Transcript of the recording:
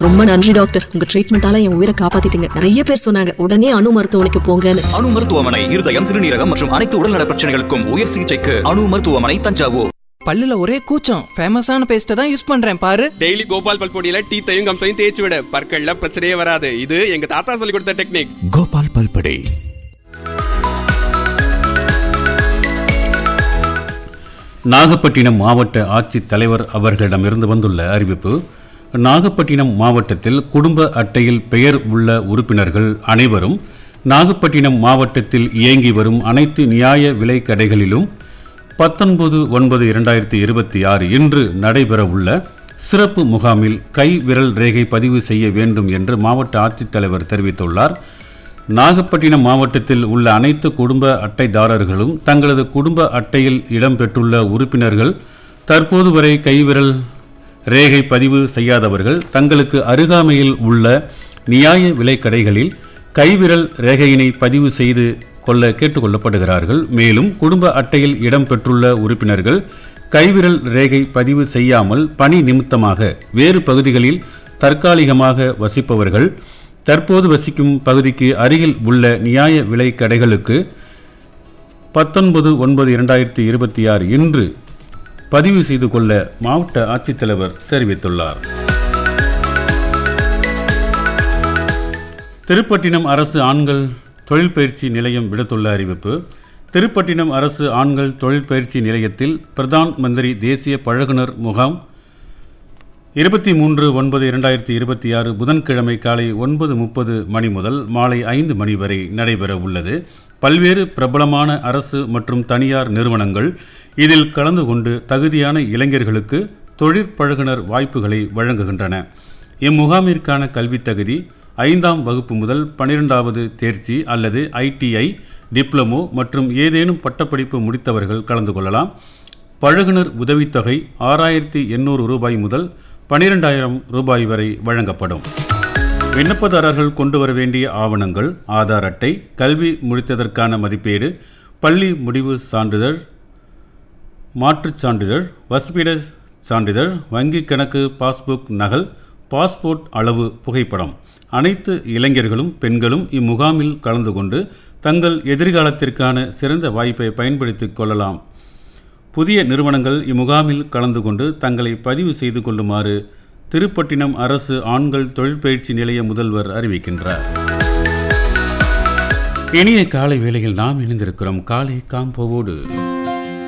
ரொம்ப நன்றி டாக்டர் உங்க ட்ரீட்மெண்டால என் உயிரை காப்பாத்திட்டீங்க நிறைய பேர் சொன்னாங்க உடனே அணு மருத்துவமனைக்கு போங்கன்னு அணு மருத்துவமனை இருதயம் சிறுநீரகம் மற்றும் அனைத்து உடல்நல பிரச்சனைகளுக்கும் உயர் சிகிச்சைக்கு அணு மருத்துவமனை தஞ்சாவூர் பல்லுல ஒரே கூச்சம் ஃபேமஸான பேஸ்ட்டை தான் யூஸ் பண்றேன் பாரு டெய்லி கோபால் பல்பொடியில டீத்தையும் கம்சையும் தேய்ச்சி விட பற்கள்ல பிரச்சனையே வராது இது எங்க தாத்தா சொல்லி கொடுத்த டெக்னிக் கோபால் பல்படை நாகப்பட்டினம் மாவட்ட ஆட்சித் தலைவர் அவர்களிடமிருந்து வந்துள்ள அறிவிப்பு நாகப்பட்டினம் மாவட்டத்தில் குடும்ப அட்டையில் பெயர் உள்ள உறுப்பினர்கள் அனைவரும் நாகப்பட்டினம் மாவட்டத்தில் இயங்கி வரும் அனைத்து நியாய விலை கடைகளிலும் பத்தொன்பது ஒன்பது இரண்டாயிரத்தி இருபத்தி ஆறு இன்று நடைபெறவுள்ள சிறப்பு முகாமில் கை விரல் ரேகை பதிவு செய்ய வேண்டும் என்று மாவட்ட ஆட்சித்தலைவர் தெரிவித்துள்ளார் நாகப்பட்டினம் மாவட்டத்தில் உள்ள அனைத்து குடும்ப அட்டைதாரர்களும் தங்களது குடும்ப அட்டையில் இடம்பெற்றுள்ள உறுப்பினர்கள் தற்போது வரை கைவிரல் ரேகை பதிவு செய்யாதவர்கள் தங்களுக்கு அருகாமையில் உள்ள நியாய விலைக் கடைகளில் கைவிரல் ரேகையினை பதிவு செய்து கொள்ள கேட்டுக்கொள்ளப்படுகிறார்கள் மேலும் குடும்ப அட்டையில் இடம்பெற்றுள்ள உறுப்பினர்கள் கைவிரல் ரேகை பதிவு செய்யாமல் பணி நிமித்தமாக வேறு பகுதிகளில் தற்காலிகமாக வசிப்பவர்கள் தற்போது வசிக்கும் பகுதிக்கு அருகில் உள்ள நியாய விலை கடைகளுக்கு பத்தொன்பது ஒன்பது இரண்டாயிரத்தி இருபத்தி ஆறு இன்று பதிவு செய்து கொள்ள மாவட்ட ஆட்சித்தலைவர் தெரிவித்துள்ளார் திருப்பட்டினம் அரசு ஆண்கள் தொழில் பயிற்சி நிலையம் விடுத்துள்ள அறிவிப்பு திருப்பட்டினம் அரசு ஆண்கள் தொழில் பயிற்சி நிலையத்தில் பிரதான் மந்திரி தேசிய பழகுனர் முகாம் இருபத்தி மூன்று ஒன்பது இரண்டாயிரத்தி இருபத்தி ஆறு புதன்கிழமை காலை ஒன்பது முப்பது மணி முதல் மாலை ஐந்து மணி வரை நடைபெற உள்ளது பல்வேறு பிரபலமான அரசு மற்றும் தனியார் நிறுவனங்கள் இதில் கலந்து கொண்டு தகுதியான இளைஞர்களுக்கு தொழிற்பழகுனர் வாய்ப்புகளை வழங்குகின்றன இம்முகாமிற்கான கல்வித் தகுதி ஐந்தாம் வகுப்பு முதல் பனிரெண்டாவது தேர்ச்சி அல்லது ஐடிஐ டிப்ளமோ மற்றும் ஏதேனும் பட்டப்படிப்பு முடித்தவர்கள் கலந்து கொள்ளலாம் பழகுனர் உதவித்தொகை ஆறாயிரத்தி எண்ணூறு ரூபாய் முதல் பனிரெண்டாயிரம் ரூபாய் வரை வழங்கப்படும் விண்ணப்பதாரர்கள் கொண்டு வர வேண்டிய ஆவணங்கள் ஆதார் அட்டை கல்வி முடித்ததற்கான மதிப்பீடு பள்ளி முடிவு சான்றிதழ் மாற்றுச் சான்றிதழ் வசிப்பிட சான்றிதழ் வங்கி கணக்கு பாஸ்புக் நகல் பாஸ்போர்ட் அளவு புகைப்படம் அனைத்து இளைஞர்களும் பெண்களும் இம்முகாமில் கலந்து கொண்டு தங்கள் எதிர்காலத்திற்கான சிறந்த வாய்ப்பை பயன்படுத்திக் கொள்ளலாம் புதிய நிறுவனங்கள் இம்முகாமில் கலந்து கொண்டு தங்களை பதிவு செய்து கொள்ளுமாறு திருப்பட்டினம் அரசு ஆண்கள் தொழிற்பயிற்சி நிலைய முதல்வர் அறிவிக்கின்றார் இனிய காலை வேளையில் நாம் இணைந்திருக்கிறோம் காலை காம்போவோடு